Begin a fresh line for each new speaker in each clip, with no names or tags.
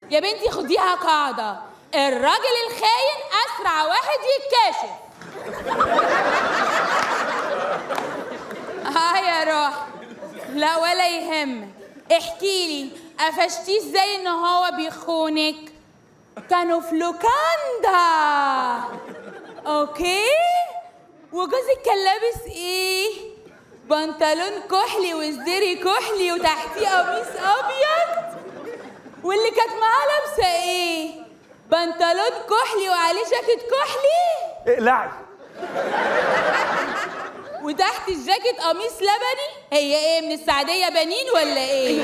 يا بنتي خديها قاعدة الراجل الخاين أسرع واحد يتكاشف ها يا روح لا ولا يهم احكي لي قفشتيه ازاي ان هو بيخونك كانوا في لوكاندا اوكي وجوزك كان لابس ايه بنطلون كحلي وزدري كحلي وتحتيه قميص ابيض واللي كانت معاه لابسه ايه بنطلون كحلي وعليه جاكيت كحلي
اقلعي
وتحت الجاكيت قميص لبني هي ايه من السعديه بنين ولا ايه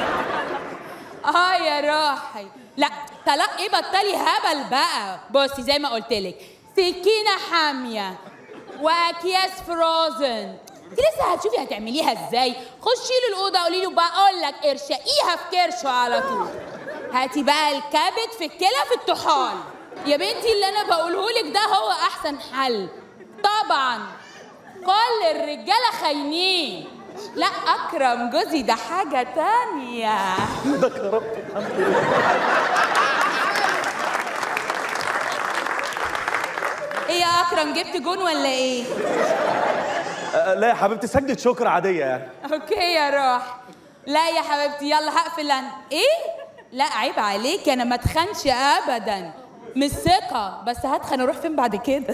اه يا روحي لا طلاق ايه بطلي هبل بقى بصي زي ما قلت لك سكينه حاميه واكياس فروزن انت لسه هتشوفي هتعمليها ازاي خشي له الاوضه قولي له بقول لك ارشقيها في كرشه على طول هاتي بقى الكبد في الكلى في الطحال يا بنتي اللي انا بقوله لك ده هو احسن حل طبعا كل الرجاله خاينين لا اكرم جوزي ده حاجه تانية
ده كرمت الحمد لله
ايه يا اكرم جبت جون ولا ايه
أه، لا يا حبيبتي سجدة شكر عادية يعني
اوكي يا روح لا يا حبيبتي يلا هقفل انا ايه لا عيب عليك انا ما اتخنش ابدا مش ثقه بس هتخن اروح فين بعد كده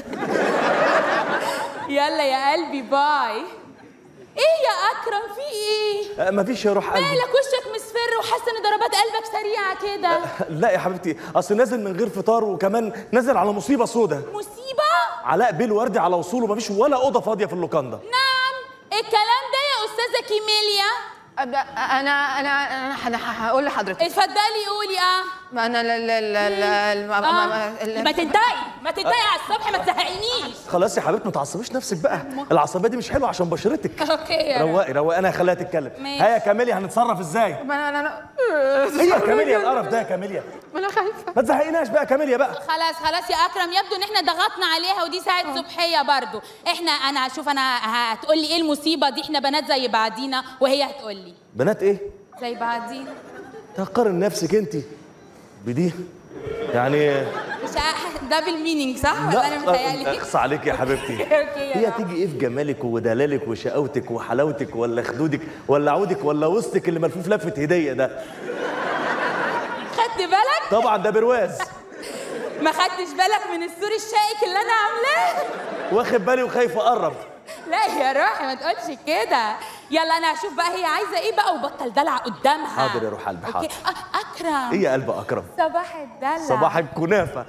يلا يا قلبي باي ايه يا اكرم في ايه
أه، مفيش يا روح قلبي
مالك وشك مصفر وحاسه ان ضربات قلبك سريعه كده
لا يا حبيبتي اصل نازل من غير فطار وكمان نازل على مصيبة سودة
مصيبه
علاء بيه الوردي على وصوله مفيش ولا أوضة فاضية في اللوكاندا
نعم الكلام ده يا استاذه كيميليا
أبدأ- انا انا انا انا هقول لحضرتك
اتفضلي قولي اه
ما انا لا لا لا لا ما- ما-
آه.
ما- ال-
ما تنتهي ما تنتهي على الصبح ما تزهقنيش
خلاص يا حبيبتي ما تعصبيش نفسك بقى العصبية دي مش حلوة عشان بشرتك
اوكي يا روح.
رواقي رواقي انا هخليها تتكلم
ماشي.
ها يا كاميليا هنتصرف ازاي
ما انا انا
هي يا كاميليا القرف ده يا كاميليا
ما انا خايفه
ما تزهقيناش بقى يا كاميليا بقى
خلاص خلاص يا اكرم يبدو ان احنا ضغطنا عليها ودي ساعه صبحيه برضو احنا انا شوف انا هتقول لي ايه المصيبه دي احنا بنات زي بعضينا وهي هتقول لي
بنات ايه
زي بعضينا
تقارن نفسك انت بدي يعني
مش ع- ده بالمينينج صح ولا انا متهيألي
اقصى عليك يا حبيبتي
اوكي يا
هي
روح.
تيجي ايه في جمالك ودلالك وشقاوتك وحلاوتك ولا خدودك ولا عودك ولا وسطك اللي ملفوف لفه هديه ده
خدت بالك
طبعا ده برواز
ما خدتش بالك من السور الشائك اللي انا عاملاه
واخد بالي وخايف اقرب
لا يا روحي ما تقولش كده يلا انا هشوف بقى هي عايزه ايه بقى وبطل دلع قدامها
حاضر يا روح قلبي،
أوكي.
حاضر.
أ- اكرم
ايه يا قلب اكرم
صباح الدلع
صباح الكنافه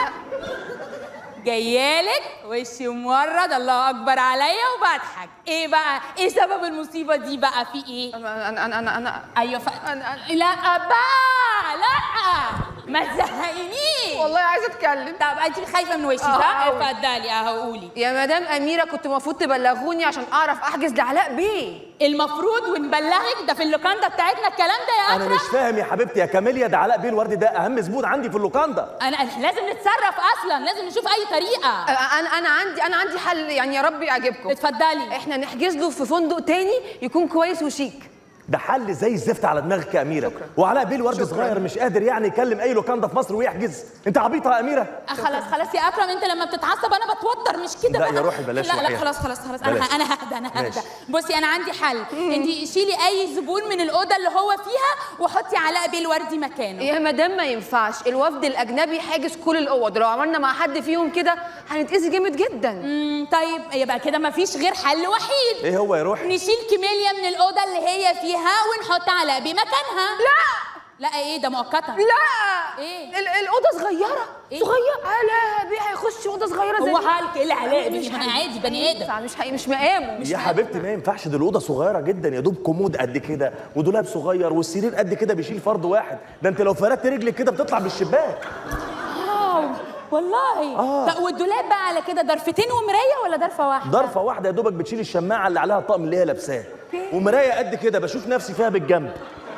جايالك وشي مورد الله اكبر عليا وبضحك ايه بقى ايه سبب المصيبه دي بقى في ايه
انا انا انا انا
ايوه ف...
أنا-
لا بقى لا ما تزهقنيش
والله عايزه اتكلم
طب انت خايفه من وشي
آه،
صح
أوي.
اتفضلي اهو قولي
يا مدام اميره كنت المفروض تبلغوني عشان اعرف احجز لعلاء بيه
المفروض ونبلغك ده في اللوكاندا بتاعتنا الكلام ده يا
انا
اكرم
مش فاهم يا حبيبتي يا كاميليا ده علاء بيه الوردي ده اهم زبون عندي في اللوكاندا
انا احنا لازم نتصرف اصلا لازم نشوف اي طريقه
انا انا عندي انا عندي حل يعني يا رب يعجبكم
اتفضلي
احنا نحجز له في فندق تاني يكون كويس وشيك
ده حل زي الزفت على دماغك يا اميره وعلاء بيه الوردي صغير مش قادر يعني يكلم اي لوكاندا في مصر ويحجز انت عبيطه يا اميره
آه، خلاص خلاص يا اكرم انت لما بتتعصب انا بتوتر مش كده
لا يا
بقى.
روحي بلاش
لا لا
وحياة.
خلاص خلاص خلاص
بلاش.
انا انا ههدى انا ههدى
ماشي.
بصي انا عندي حل انت شيلي اي زبون من الاوضه اللي هو فيها وحطي علاء بيه الوردي مكانه
يا مدام ما ينفعش الوفد الاجنبي حاجز كل الاوض لو عملنا مع حد فيهم كده هنتاذي جامد جدا
امم طيب يبقى كده مفيش غير حل وحيد
ايه هو يا روحي
نشيل كيميليا من الاوضه اللي هي فيها ونحط علاء بيه مكانها
لا
لا ايه ده مؤقتا
لا
إيه؟
ال- الاوضه صغيره
إيه؟
صغيره علاء بيه هيخش اوضه صغيره زي
هو
دي.
حالك ايه اللي علاء
مش
بيه ما انا
هي-
عادي بني ادم
ينفع، مش حقيقي مش مقامه مش
يا حبيبتي ما ينفعش دي الاوضه صغيره جدا يا دوب كومود قد كده ودولاب صغير والسرير قد كده بيشيل فرد واحد ده انت لو فردت رجلك كده بتطلع بالشباك
واو والله
آه.
طب والدولاب بقى على كده ضرفتين ومرايه ولا ضرفه واحده
ضرفه واحده يا دوبك بتشيل الشماعه اللي عليها الطقم اللي هي لابساه ومرايه قد كده بشوف نفسي فيها بالجنب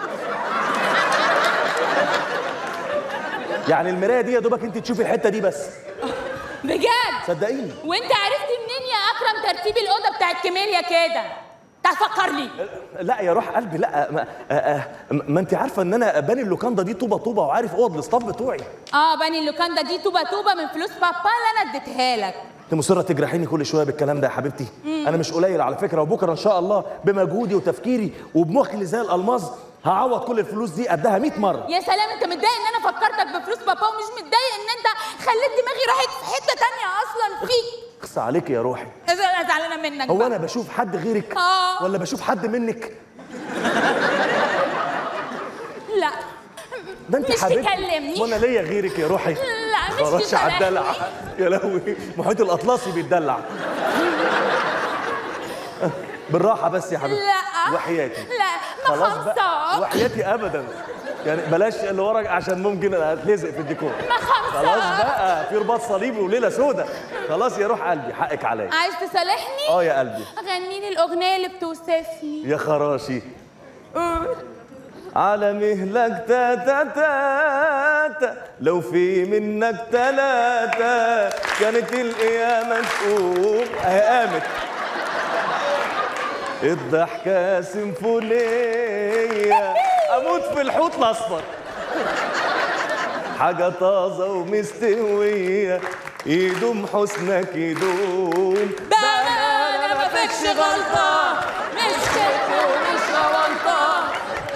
يعني المرايه دي يا دوبك انت تشوفي الحته دي بس
بجد
صدقيني
وانت عرفت منين يا اكرم ترتيب الاوضه بتاعت كيميليا كده تفكر لي
لا يا روح قلبي لا ما, آه، آه، ما انت عارفه ان انا باني اللوكاندا دي طوبه طوبه وعارف اوض الاستاف بتوعي
اه بني اللوكاندا دي توبه توبه من فلوس بابا اللي انا اديتها لك
انت مصره تجرحيني كل شويه بالكلام ده يا حبيبتي انا مش قليل على فكره وبكره ان شاء الله بمجهودي وتفكيري وبمخي اللي زي الالماظ هعوض كل الفلوس دي قدها 100 مره
يا سلام انت متضايق ان انا فكرتك بفلوس بابا ومش متضايق ان انت خليت دماغي راحت في حته تانية اصلا فيك
اخص عليك يا روحي
انا زعلانه منك
هو
بقى.
انا بشوف حد غيرك
آه.
ولا بشوف حد منك
لا
ده انت
مش
حبيبتي
تكلمني.
وانا ليا غيرك يا روحي
لا مش
خلاص على
تصالحني.
الدلع يا لهوي محيط الاطلسي بيتدلع بالراحه بس يا حبيبتي
لا
وحياتي
لا ما
خلاص بقى
خمسة
وحياتي ابدا يعني بلاش اللي وراك عشان ممكن اتلزق في الديكور
ما خمسة
خلاص بقى في رباط صليبي وليله سودة خلاص يا روح قلبي حقك عليا
عايز تصالحني
اه يا قلبي
غني لي الاغنيه اللي بتوصفني
يا خراشي على مهلك تا تا تا تا لو في منك تلاتة كانت القيامة تقوم اهي قامت الضحكة سيمفونية أموت في الحوت الأصفر حاجة طازة ومستوية يدوم حسنك يدوم
بقى انا ما فيكش غلطه مش كده ومش غلطه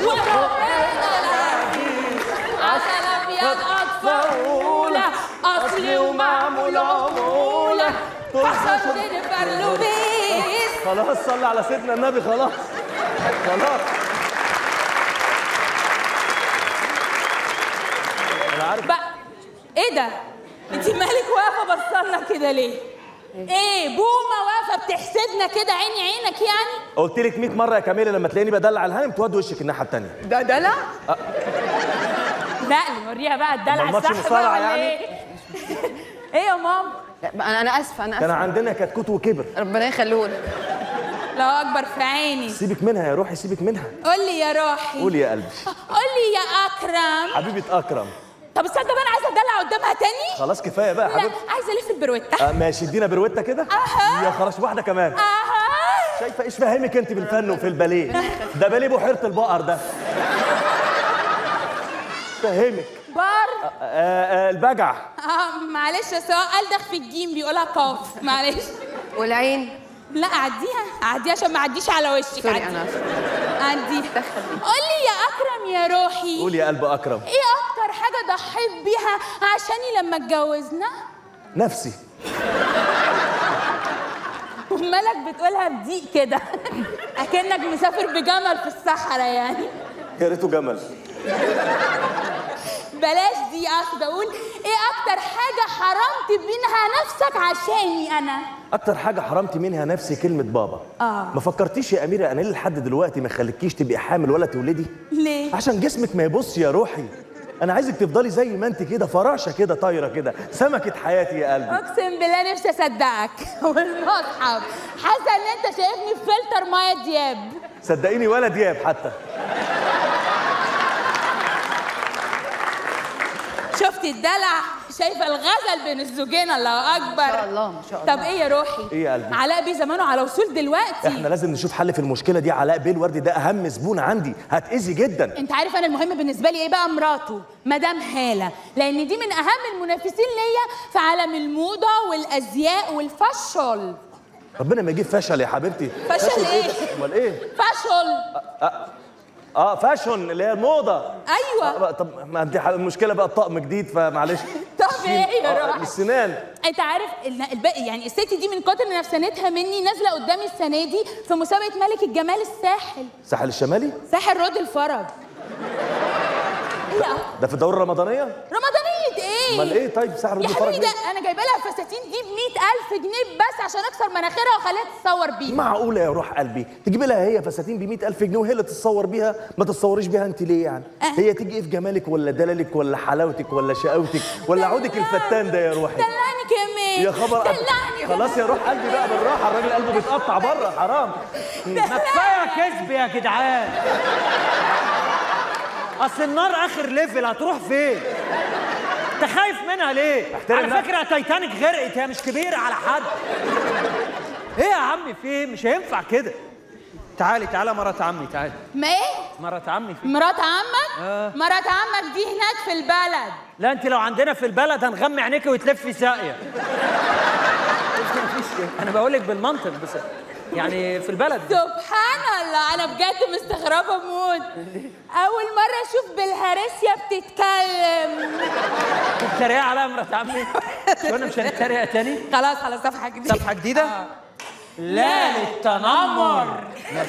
عسل ابيض اطفاله اصلي ومعمول عموله حصل جينيفر لوبيس
خلاص صلي على سيدنا النبي خلاص خلاص انا عارف
بقى ايه ده انت مالك واقفه بصلنا كده ليه ايه بومه واقفه بتحسدنا كده عيني عينك يعني
قلت لك 100 مره يا كاميلا لما تلاقيني بدلع الهانم تودي وشك الناحيه الثانيه
ده دلع
لا نوريها بقى الدلع
أمال ماتش
الصح
مصارعة
بقى ولا
يعني؟
ايه ايه يا ماما
لا، انا انا اسفه انا
كان
اسفه
عندنا كتكوت وكبر
ربنا يخليه لك
لو اكبر في عيني
سيبك منها يا روحي سيبك منها
قول لي يا روحي
قول يا قلبي
قول لي يا اكرم
حبيبه اكرم
طب استنى بقى انا عايزه ادلع قدامها تاني
خلاص كفايه بقى يا
لا
حبيبتي
عايزه الف البروته
آه ماشي ادينا بروته كده
أها.
يا خلاص واحده كمان
اها
شايفه ايش فاهمك انت بالفن وفي الباليه ده باليه بحيره البقر ده فاهمك
بار
آه آه البجع
اه معلش بس هو الدخ في الجيم بيقولها قاف معلش
والعين
لا اعديها اعديها عشان ما اعديش على وشك
سوري
عدي.
انا اسفه
عديها
دخل دي.
قول لي يا اكرم يا روحي
قول يا قلب اكرم
ايه اكتر حاجه ضحيت بيها عشاني لما اتجوزنا
نفسي
ومالك بتقولها بضيق كده اكنك مسافر بجمل في الصحراء يعني
يا ريته جمل
بلاش دي اقصد اقول ايه اكتر حاجه حرمت منها نفسك عشاني انا
اكتر حاجه حرمت منها نفسي كلمه بابا
آه.
ما فكرتيش يا اميره انا ليه لحد دلوقتي ما خليكيش تبقي حامل ولا تولدي
ليه
عشان جسمك ما يبص يا روحي انا عايزك تفضلي زي ما انت كده فراشه كده طايره كده سمكه حياتي يا قلبي
اقسم بالله نفسي اصدقك والمصحف حاسه ان انت شايفني في فلتر مايا دياب
صدقيني ولا دياب حتى
شفت الدلع شايفه الغزل بين الزوجين الله اكبر
ما شاء الله ما شاء الله
طب ايه يا روحي
إيه يا قلبي؟
علاء بيه زمانه على وصول دلوقتي
احنا لازم نشوف حل في المشكله دي علاء بيه الوردي ده اهم زبون عندي هتاذي جدا
انت عارف انا المهم بالنسبه لي ايه بقى مراته مدام هاله لان دي من اهم المنافسين ليا في عالم الموضه والازياء والفاشل
ربنا ما يجيب فشل يا حبيبتي
فشل إيه؟
بس؟ امال ايه
فاشل
اه فاشن اللي هي الموضه
ايوه
آه طب ما انت ح- المشكله بقى الطقم جديد فمعلش
طب ايه يا
آه،
روحي
السنان
انت عارف ال- الباقي يعني الست دي من كتر نفسانتها مني نازله قدامي السنه دي في مسابقه ملك الجمال الساحل
الساحل الشمالي
ساحل رود الفرج لا
ده في الدوره الرمضانيه
رمضانيه ايه
امال ايه طيب ساحل
يا
رود
حبيبي
الفرج
ده انا جايبه لها فساتين دي ب 100000 جنيه بس عشان اكسر مناخيرها واخليها تتصور بيها
معقولة يا روح قلبي تجيب لها هي فساتين ب ألف جنيه وهي اللي تتصور بيها ما تتصوريش بيها انت ليه يعني
أه.
هي تيجي ايه في جمالك ولا دلالك ولا حلاوتك ولا شقاوتك ولا عودك الفتان ده يا روحي
دلعني كمان
يا خبر أب-
دلعني
خلاص يا روح قلبي بقى بالراحة الراجل قلبه بيتقطع بره حرام
ما كفايه كذب يا جدعان اصل النار اخر ليفل هتروح فين انت خايف منها ليه
احترم
على
نفسك.
فكره تايتانيك غرقت هي مش كبيره على حد ايه يا عم في ايه مش هينفع كده تعالي تعالى مرات عمي تعالي
ما ايه
مرات عمي في
مرات عمك
آه.
مرات عمك دي هناك في البلد
لا انت لو عندنا في البلد هنغمي عينيكي وتلفي ساقيه انا بقول لك بالمنطق بس يعني في البلد
سبحان الله انا بجد مستغربه موت اول مره اشوف بالهرسيا بتتكلم
بتتريق عليا مرات عمي شو انا مش هنتريق تاني
خلاص خلاص صفحه جديده
صفحه جديده لا للتنمر يا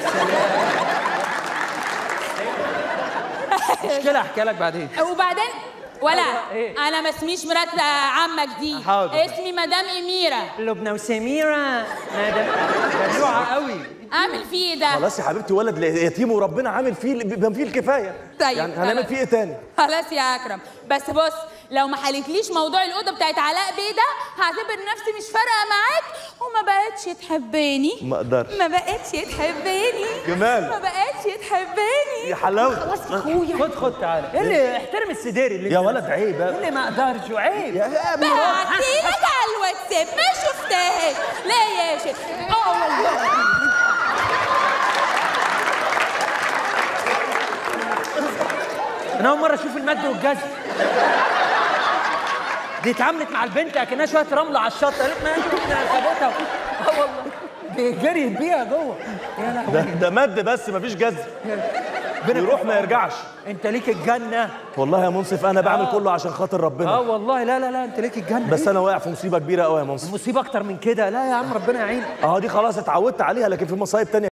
سلام مشكله احكي لك بعدين
وبعدين ولا
إيه؟
انا ما اسميش مرات عمك دي
حاضر.
اسمي مدام اميره
لبنى وسميره ندى دلوعه قوي
اعمل فيه ايه ده
خلاص يا حبيبتي ولد يتيم وربنا عامل فيه بما فيه الكفايه
طيب،
يعني هنعمل
خلاص.
فيه ايه تاني
خلاص يا اكرم بس بص لو ما حلتليش موضوع الاوضه بتاعت علاء بيه ده هعتبر نفسي مش فارقه معاك وما بقتش تحبني
ما اقدرش
ما بقتش تحبني
جمال.
ما بقتش تحبني
يا حلاوه
خد خد تعالى ايه اللي احترم السديري اللي
يا
انت-
ولد عيب
إيه اللي ما اقدرش وعيب
يا يا ابني
بعتيلك على الواتساب ما شفتهاش لا يا شيخ اه والله
انا اول مره اشوف المد والجزم دي اتعاملت مع البنت اكنها شويه رمله على الشط قالت ما احنا خدتها اه والله دي جريت بيها جوه يا
ده,
لهوي
ده مد بس مفيش جزم يروح ما يرجعش
انت ليك الجنه
والله يا منصف انا بعمل
آه.
كله عشان خاطر
اه
ربنا
والله لا لا لا انت ليك الجنه
بس انا واقع في مصيبه كبيره قوي يا منصف
مصيبه اكتر من كده لا يا عم ربنا يعين
اه دي خلاص اتعودت عليها لكن في مصايب تانية